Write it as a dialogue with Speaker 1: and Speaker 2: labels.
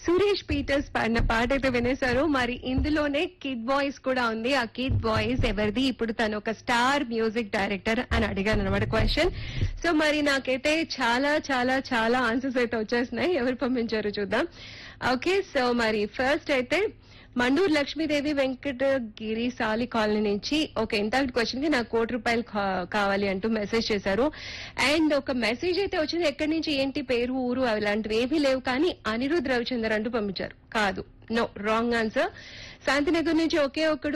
Speaker 1: Suresh Peter's పాడిన పాట అయితే వినేశారు మరి ఇందులోనే కిడ్ వాయిస్ కూడా ఉంది ఆ కిడ్ వాయిస్ ఎవరిది ఇప్పుడు తను ఒక స్టార్ మ్యూజిక్ డైరెక్టర్ అని అడిగాను అనమాట క్వశ్చన్ సో మరి నాకైతే చాలా చాలా చాలా ఆన్సర్స్ అయితే వచ్చేస్తున్నాయి ఎవరు పంపించారు చూద్దాం ఓకే సో మరి ఫస్ట్ అయితే మండూరు లక్ష్మీదేవి వెంకటగిరి సాలి కాలనీ నుంచి ఒక ఎంత క్వశ్చన్ కి నాకు కోటి రూపాయలు కా- కావాలి అంటూ మెసేజ్ చేశారు అండ్ ఒక మెసేజ్ అయితే వచ్చింది ఎక్కడి నుంచి ఏంటి పేరు ఊరు అలాంటివి ఏమీ లేవు కానీ అనిరుద్ రవిచందర్ అంటూ పంపించారు కాదు నో రాంగ్ ఆన్సర్ శాంతినగర్ నుంచి ఒకే ఒక్కడు